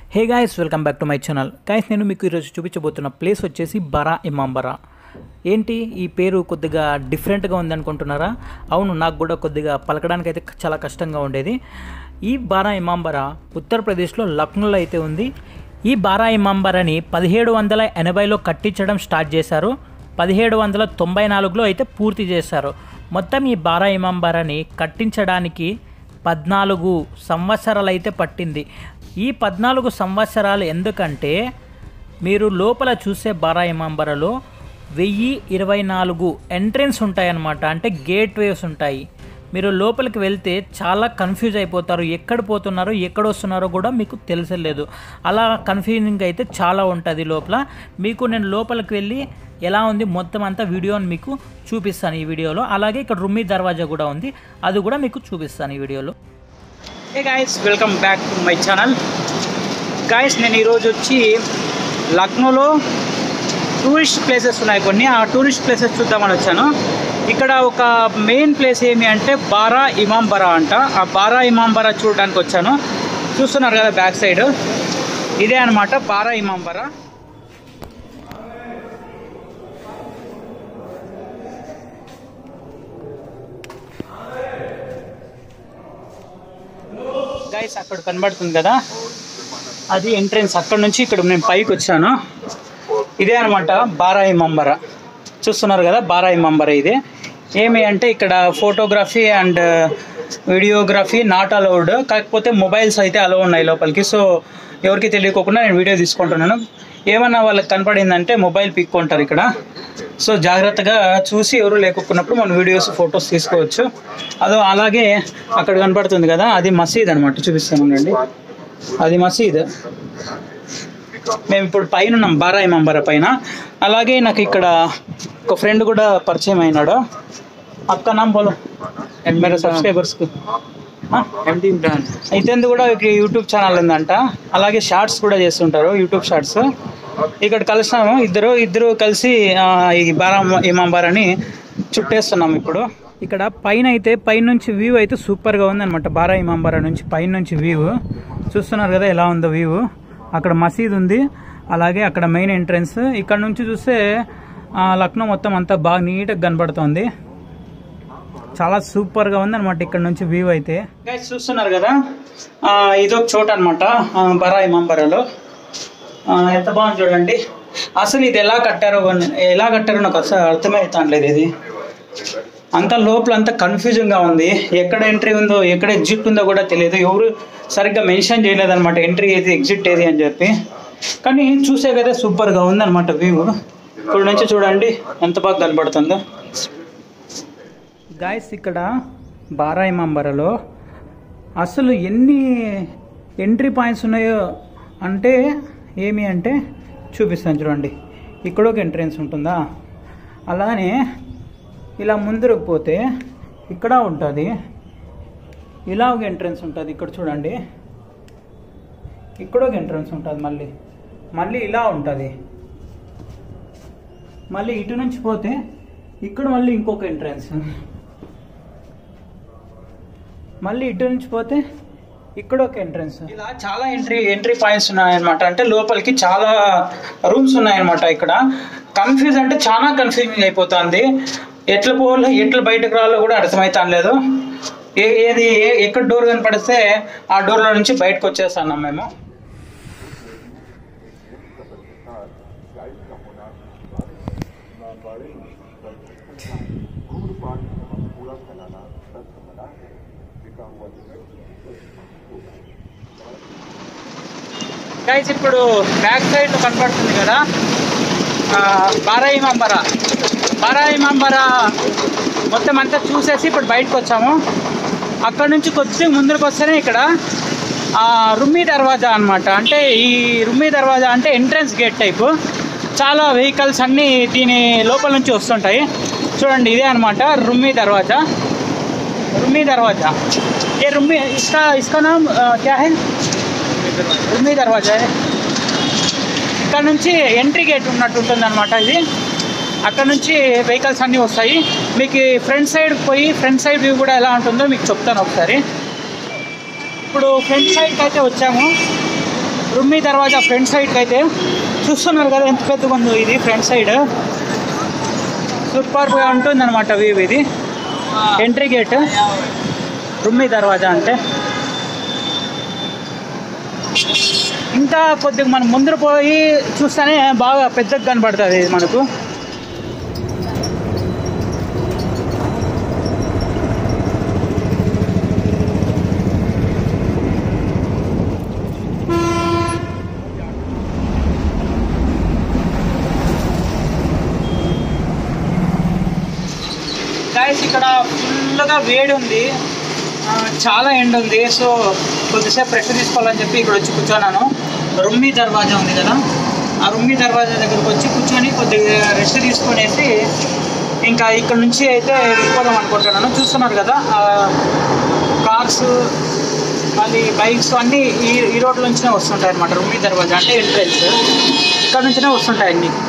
hey guys welcome back to my channel guys నేను మీకు ఈరోజు చూపించబోతున్న ప్లేస్ వచ్చేసి బరా ఇమాంబరా ఏంటి ఈ పేరు కొద్దిగా డిఫరెంట్గా ఉంది అనుకుంటున్నారా అవును నాకు కూడా కొద్దిగా పలకడానికి అయితే చాలా కష్టంగా ఉండేది ఈ బారా ఇమాంబరా ఉత్తరప్రదేశ్లో లక్నోలో అయితే ఉంది ఈ బారా ఇమాంబరాని పదిహేడు వందల ఎనభైలో కట్టించడం స్టార్ట్ చేశారు పదిహేడు వందల తొంభై నాలుగులో అయితే పూర్తి చేశారు మొత్తం ఈ బారా ఇమాంబరాని కట్టించడానికి పద్నాలుగు సంవత్సరాలు అయితే పట్టింది ఈ పద్నాలుగు సంవత్సరాలు ఎందుకంటే మీరు లోపల చూసే బారా ఇమాంబరలో వెయ్యి ఇరవై నాలుగు ఎంట్రెన్స్ ఉంటాయన్నమాట అంటే గేట్ వేస్ ఉంటాయి మీరు లోపలికి వెళ్తే చాలా కన్ఫ్యూజ్ అయిపోతారు ఎక్కడ పోతున్నారో ఎక్కడ వస్తున్నారో కూడా మీకు తెలిసలేదు అలా కన్ఫ్యూజింగ్ అయితే చాలా ఉంటుంది లోపల మీకు నేను లోపలికి వెళ్ళి ఎలా ఉంది మొత్తం అంతా వీడియోని మీకు చూపిస్తాను ఈ వీడియోలో అలాగే ఇక్కడ రుమ్మి దర్వాజా కూడా ఉంది అది కూడా మీకు చూపిస్తాను ఈ వీడియోలో hey guys welcome back to my channel guys నేను ఈరోజు వచ్చి లక్నోలో టూరిస్ట్ ప్లేసెస్ ఉన్నాయి కొన్ని ఆ టూరిస్ట్ ప్లేసెస్ చూద్దామని వచ్చాను ఇక్కడ ఒక మెయిన్ ప్లేస్ ఏమి అంటే బారా ఇమాంబరా అంట ఆ బారా ఇమాంబరా చూడడానికి వచ్చాను చూస్తున్నారు కదా బ్యాక్ సైడ్ ఇదే అనమాట బారా ఇమాంబరా గైస్ అక్కడ కనబడుతుంది కదా అది ఎంట్రెన్స్ అక్కడ నుంచి ఇక్కడ నేను పైకి వచ్చాను ఇదే అనమాట బారాయి మంబర చూస్తున్నారు కదా బారాయి మంబర ఇది ఏమి అంటే ఇక్కడ photography and videography not allowed కాకపోతే మొబైల్స్ అయితే అలో ఉన్నాయి లోపలికి సో ఎవరికి తెలియకోకుండా నేను వీడియో తీసుకుంటున్నాను ఏమన్నా వాళ్ళకి కనపడిందంటే మొబైల్ పిక్కుంటారు ఇక్కడ సో జాగ్రత్తగా చూసి ఎవరు లేకున్నప్పుడు మనం వీడియోస్ ఫొటోస్ తీసుకోవచ్చు అదో అలాగే అక్కడ కనపడుతుంది కదా అది మసీద్ అనమాట చూపిస్తాను ఉండండి అది మసీద్ మేము ఇప్పుడు పైన ఉన్నాం బారా ఇమాంబరా పైన అలాగే నాకు ఇక్కడ ఒక ఫ్రెండ్ కూడా పరిచయం అయినాడు అక్క నామ్ బోలో మేర సబ్స్క్రైబర్స్కు ఎంటీ ఇమ్రాన్ అయితే కూడా ఇక్కడ యూట్యూబ్ ఛానల్ ఉందంట అలాగే షార్ట్స్ కూడా చేస్తుంటారు యూట్యూబ్ షార్ట్స్ ఇక్కడ కలిసినాము ఇద్దరు ఇద్దరు కలిసి ఆ, ఈ బారా ఇమాంబార్ అని చుట్టేస్తున్నాం ఇప్పుడు ఇక్కడ పైన అయితే పైన నుంచి వ్యూ అయితే సూపర్గా ఉందన్నమాట బారా ఇమాంబారా నుంచి పైన నుంచి వ్యూ చూస్తున్నారు కదా ఎలా ఉందో వ్యూ అక్కడ మసీద్ ఉంది అలాగే అక్కడ మెయిన్ ఎంట్రన్స్ ఇక్కడ నుంచి చూస్తే ఆ, లక్నో మొత్తం అంతా బాగా నీట్గా కనబడుతుంది చాలా సూపర్ గా ఉంది అనమాట ఇక్కడ నుంచి వ్యూ అయితే గైస్ చూస్తున్నారు కదా ఆ, ఇదొక చోట అనమాట బరా ఇమాంబరాలో ఆ, ఎంత బాగుంది చూడండి అసలు ఇది ఎలా కట్టారో అని- ఎలా కట్టారో నాకు అసలు అర్థమవుతాంలేదు ఇది అంత లోపల అంత కన్ఫ్యూజన్ గా ఉంది ఎక్కడ ఎంట్రీ ఉందో ఎక్కడ ఎగ్జిట్ ఉందో కూడా తెలియదు ఎవరు సరిగ్గా మెన్షన్ చేయలేదన్నమాట ఎంట్రీ ఏది ఎగ్జిట్ ఏది అని చెప్పి కానీ చూసే కదా సూపర్ గా ఉందన్నమాట వ్యూ ఇక్కడ నుంచి చూడండి ఎంత బాగా కనబడుతుందో గాయస్ ఇక్కడ బారా ఇమాంబరలో అసలు ఎన్ని ఎంట్రీ పాయింట్స్ ఉన్నాయో అంటే ఏమి అంటే చూపిస్తాను చూడండి ఇక్కడ ఒక ఎంట్రెన్స్ ఉంటుందా అలానే ఇలా ముందరకు పోతే ఇక్కడ ఉంటుంది ఇలా ఒక ఎంట్రెన్స్ ఉంటుంది ఇక్కడ చూడండి ఇక్కడ ఒక ఎంట్రన్స్ ఉంటుంది మళ్ళీ మళ్ళీ ఇలా ఉంటుంది మళ్ళీ ఇటు నుంచి పోతే ఇక్కడ మళ్ళీ ఇంకొక ఎంట్రన్స్ మళ్ళీ ఇటు నుంచి పోతే ఇక్కడ ఒక ఎంట్రన్స్ ఇలా చాలా ఎంట్రీ ఎంట్రీ పాయింట్స్ ఉన్నాయన్నమాట అంటే లోపలికి చాలా రూమ్స్ ఉన్నాయన్నమాట ఇక్కడ కన్ఫ్యూజ్ అంటే చాలా కన్ఫ్యూజింగ్ అయిపోతుంది ఎట్లా పోవాలో ఎట్లా బయటకు రావాలో కూడా అర్థమవుతాను లేదు ఏ ఏది ఏ- ఎక్కడ డోర్ కనపడిస్తే ఆ డోర్లో నుంచి బయటకు వచ్చేస్తున్నాం మేము గైస్ ఇప్పుడు బ్యాక్ సైడ్ కనపడుతుంది కదా ఆ, బారాయి మంబరా బారాయి మంబరా మొత్తం అంతా చూసేసి ఇప్పుడు బయటకు వచ్చాము అక్కడ నుంచి కొద్దిగా ముందరకు వస్తేనే ఇక్కడ ఆ, రుమ్మి దర్వాజా అన్నమాట అంటే ఈ రుమ్మి దర్వాజా అంటే ఎంట్రన్స్ గేట్ టైపు చాలా వెహికల్స్ అన్నీ దీని లోపల నుంచి వస్తుంటాయి చూడండి ఇదే అనమాట రుమ్మి దర్వాజా రుమ్మి దర్వాజా ఏ రుమ్మి ఇస్కా ఇస్కా నామ్ ఆ, క్యా హై రుమ్మి దర్వాజా ఇక్కడ నుంచి ఎంట్రీ గేట్ ఉన్నట్టు ఉంటుంది అనమాట ఇది అక్కడ నుంచి వెహికల్స్ అన్నీ వస్తాయి మీకు ఫ్రంట్ సైడ్ పోయి ఫ్రంట్ సైడ్ వ్యూ కూడా ఎలా ఉంటుందో మీకు చెప్తాను ఒకసారి ఇప్పుడు ఫ్రంట్ సైడ్కి అయితే వచ్చాము రుమ్మి దర్వాజా ఫ్రంట్ సైడ్కి అయితే చూస్తున్నారు కదా ఎంత పెద్దగా ఉందో ఇది ఫ్రంట్ సైడ్ సూపర్గా ఉంటుంది అనమాట వ్యూ ఇది ఎంట్రీ గేట్ రుమ్మి దర్వాజా అంటే ఇంకా కొద్దిగా మనం ముందర పోయి చూస్తేనే బాగా పెద్దగా కనపడుతుంది ఇది మనకు గాయస్ ఇక్కడ ఫుల్గా వేడి ఉంది ఆ, చాలా ఎండ ఉంది సో కొద్దిసేపు రెస్ట్ తీసుకోవాలని చెప్పి ఇక్కడ వచ్చి కూర్చున్నాను రుమ్మి దర్వాజా ఉంది కదా ఆ రుమ్మి దర్వాజా దగ్గరకు వచ్చి కూర్చొని కొద్దిగా రెస్ట్ తీసుకునేసి ఇంకా ఇక్కడ నుంచి అయితే వెళ్ళిపోదాం అనుకుంటున్నాను చూస్తున్నారు కదా కార్స్ మళ్ళీ బైక్స్ అన్నీ ఈ ఈ రోడ్ల నుంచినే వస్తుంటాయి అనమాట రుమ్మి దర్వాజా అంటే ఎంట్రెన్స్ ఇక్కడ నుంచినే వస్తుంటాయి అన్నీ